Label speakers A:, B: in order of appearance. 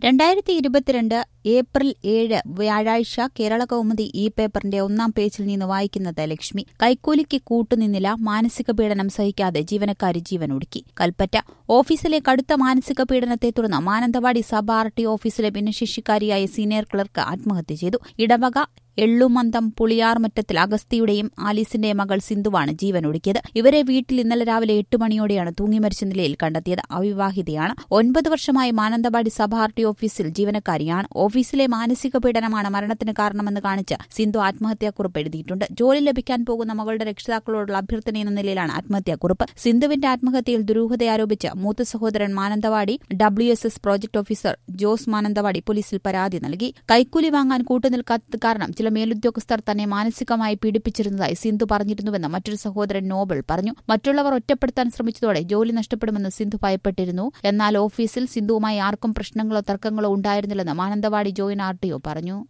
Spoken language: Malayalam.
A: രണ്ടായിരത്തി ഇരുപത്തിരണ്ട് ഏപ്രിൽ ഏഴ് വ്യാഴാഴ്ച കേരള കൗമുദി ഈ പേപ്പറിന്റെ ഒന്നാം പേജിൽ നിന്ന് വായിക്കുന്നത് ലക്ഷ്മി കൈക്കൂലിക്ക് കൂട്ടുനിന്നില്ല മാനസിക പീഡനം സഹിക്കാതെ ജീവനക്കാരി ജീവനൊടുക്കി കൽപ്പറ്റ ഓഫീസിലെ കടുത്ത മാനസിക പീഡനത്തെ തുടർന്ന് മാനന്തവാടി സബ് ആർ ടി ഓഫീസിലെ ഭിന്നശേഷിക്കാരിയായ സീനിയർ ക്ലർക്ക് ആത്മഹത്യ ചെയ്തു ഇടവക എള്ളുമന്തം പുളിയാർമറ്റത്തിൽ അഗസ്തിയുടെയും ആലീസിന്റെയും മകൾ സിന്ധുവാണ് ജീവനൊടുക്കിയത് ഇവരെ വീട്ടിൽ ഇന്നലെ രാവിലെ എട്ട് മണിയോടെയാണ് തൂങ്ങി മരിച്ച നിലയിൽ കണ്ടെത്തിയത് അവിവാഹിതയാണ് ഒൻപത് വർഷമായി മാനന്തവാടി സഭ ആർ ടി ഓഫീസിൽ ജീവനക്കാരിയാണ് ഓഫീസിലെ മാനസിക പീഡനമാണ് മരണത്തിന് കാരണമെന്ന് കാണിച്ച് സിന്ധു ആത്മഹത്യാക്കുറിപ്പ് എഴുതിയിട്ടുണ്ട് ജോലി ലഭിക്കാൻ പോകുന്ന മകളുടെ രക്ഷിതാക്കളോടുള്ള അഭ്യർത്ഥന എന്ന നിലയിലാണ് ആത്മഹത്യാക്കുറിപ്പ് സിന്ധുവിന്റെ ആത്മഹത്യയിൽ ദുരൂഹത ആരോപിച്ച് മൂത്ത സഹോദരൻ Mananthavady W S S project officer Jose Mananthavady പോലീസിൽ പരാതി നൽകി കൈക്കൂലി വാങ്ങാൻ കൂട്ടുനിൽക്കാത്തത് കാരണം ചില മേലുദ്യോഗസ്ഥർ തന്നെ മാനസികമായി പീഡിപ്പിച്ചിരുന്നതായി സിന്ധു പറഞ്ഞിരുന്നുവെന്ന് മറ്റൊരു സഹോദരൻ നോബൽ പറഞ്ഞു മറ്റുള്ളവർ ഒറ്റപ്പെടുത്താൻ ശ്രമിച്ചതോടെ ജോലി നഷ്ടപ്പെടുമെന്ന് സിന്ധു ഭയപ്പെട്ടിരുന്നു എന്നാൽ ഓഫീസിൽ സിന്ധുവുമായി ആർക്കും പ്രശ്നങ്ങളോ തർക്കങ്ങളോ ഉണ്ടായിരുന്നില്ലെന്ന് മാനന്തവാടി ജോയിന്റ് ആർ പറഞ്ഞു